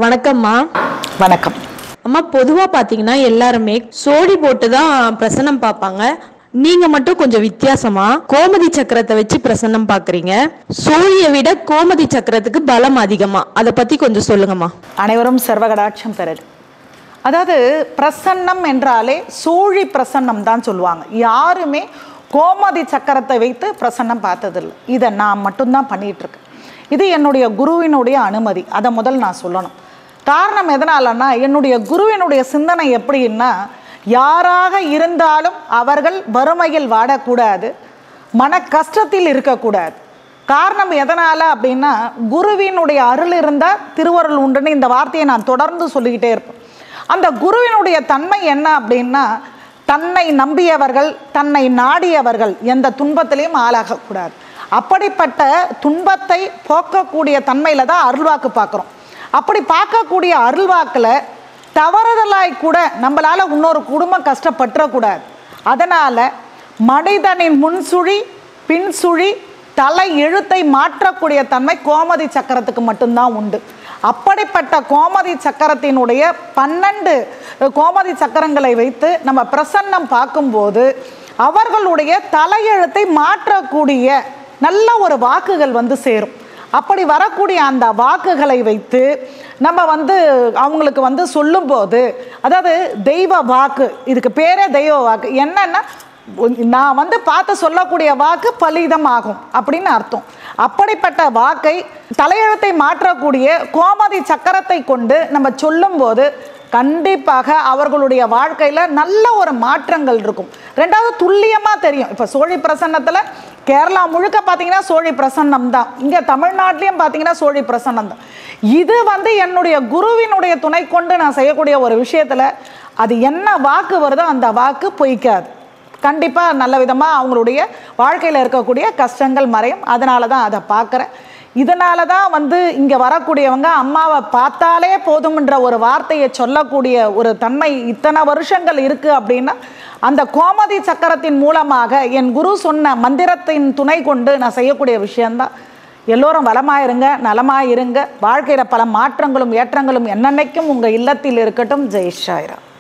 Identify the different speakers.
Speaker 1: வணக்கம்மா
Speaker 2: வணக்கம்
Speaker 1: அம்மா பொதுவா பாத்தீங்கன்னா எல்லாருமே சோழி போட்டு தான் பிரசனம் பார்ப்பாங்க நீங்க மட்டும் கொஞ்சம் வித்தியாசமா கோமதி சக்கரத்தை வச்சு பிரசன்னம் பாக்குறீங்க சோழியை விட கோமதி சக்கரத்துக்கு பலம் அதிகமா அதை பத்தி கொஞ்சம் சொல்லுங்கம்மா
Speaker 2: அனைவரும் சர்வகடாட்சம் பெறுது அதாவது பிரசன்னம் என்றாலே சூழி பிரசன்னம் தான் சொல்லுவாங்க யாருமே கோமதி சக்கரத்தை வைத்து பிரசன்னம் பார்த்ததில்லை இதை நான் மட்டும்தான் பண்ணிட்டு இருக்கேன் இது என்னுடைய குருவினுடைய அனுமதி அதை முதல் நான் சொல்லணும் காரணம் எதனாலன்னா என்னுடைய குருவினுடைய சிந்தனை எப்படின்னா யாராக இருந்தாலும் அவர்கள் வறுமையில் வாடக்கூடாது மன கஷ்டத்தில் இருக்கக்கூடாது காரணம் எதனால அப்படின்னா குருவினுடைய அருள் இருந்தால் திருவருள் உண்டுன்னு இந்த வார்த்தையை நான் தொடர்ந்து சொல்லிக்கிட்டே இருப்பேன் அந்த குருவினுடைய தன்மை என்ன அப்படின்னா தன்னை நம்பியவர்கள் தன்னை நாடியவர்கள் எந்த துன்பத்திலையும் ஆளாகக்கூடாது அப்படிப்பட்ட துன்பத்தை போக்கக்கூடிய தன்மையில தான் அருள்வாக்கு பார்க்குறோம் அப்படி பார்க்கக்கூடிய அருள்வாக்கில் தவறுதலாய் கூட நம்மளால இன்னொரு குடும்பம் கஷ்டப்பட்டுறக்கூடாது அதனால மனிதனின் முன்சுழி பின்சுழி தலை எழுத்தை மாற்றக்கூடிய தன்மை கோமதி சக்கரத்துக்கு மட்டும்தான் உண்டு அப்படிப்பட்ட கோமதி சக்கரத்தினுடைய பன்னெண்டு கோமதி சக்கரங்களை வைத்து நம்ம பிரசன்னம் பார்க்கும்போது அவர்களுடைய தலையெழுத்தை மாற்றக்கூடிய நல்ல ஒரு வாக்குகள் வந்து சேரும் அப்படி வரக்கூடிய அந்த வாக்குகளை வைத்து நம்ம வந்து அவங்களுக்கு வந்து சொல்லும்போது அதாவது தெய்வ வாக்கு இதுக்கு பேரே தெய்வ வாக்கு என்னன்னா நான் வந்து பார்த்து சொல்லக்கூடிய வாக்கு பலிதம் ஆகும் அப்படின்னு அர்த்தம் அப்படிப்பட்ட வாக்கை தலையெழுத்தை மாற்றக்கூடிய கோமதி சக்கரத்தை கொண்டு நம்ம சொல்லும்போது கண்டிப்பாக அவர்களுடைய வாழ்க்கையில் நல்ல ஒரு மாற்றங்கள் இருக்கும் ரெண்டாவது துல்லியமாக தெரியும் இப்போ சோழி பிரசன்னத்தில் கேரளா முழுக்க பார்த்தீங்கன்னா சோழி பிரசன்னம் தான் இங்கே தமிழ்நாட்டிலையும் பார்த்தீங்கன்னா சோழி பிரசன்னம் தான் இது வந்து என்னுடைய குருவினுடைய துணை கொண்டு நான் செய்யக்கூடிய ஒரு விஷயத்தில் அது என்ன வாக்கு வருதோ அந்த வாக்கு பொய்க்காது கண்டிப்பாக நல்ல விதமாக அவங்களுடைய வாழ்க்கையில் இருக்கக்கூடிய கஷ்டங்கள் மறையும் அதனால தான் அதை பார்க்குறேன் இதனால தான் வந்து இங்கே வரக்கூடியவங்க அம்மாவை பார்த்தாலே போதும்ன்ற ஒரு வார்த்தையை சொல்லக்கூடிய ஒரு தன்மை இத்தனை வருஷங்கள் இருக்குது அப்படின்னா அந்த கோமதி சக்கரத்தின் மூலமாக என் குரு சொன்ன மந்திரத்தின் துணை கொண்டு நான் செய்யக்கூடிய விஷயந்தான் எல்லோரும் வளமாக இருங்க நலமாக இருங்க வாழ்க்கையில் பல மாற்றங்களும் ஏற்றங்களும் என்னென்னைக்கும் உங்கள் இல்லத்தில் இருக்கட்டும் ஜெய் ஷாயிரா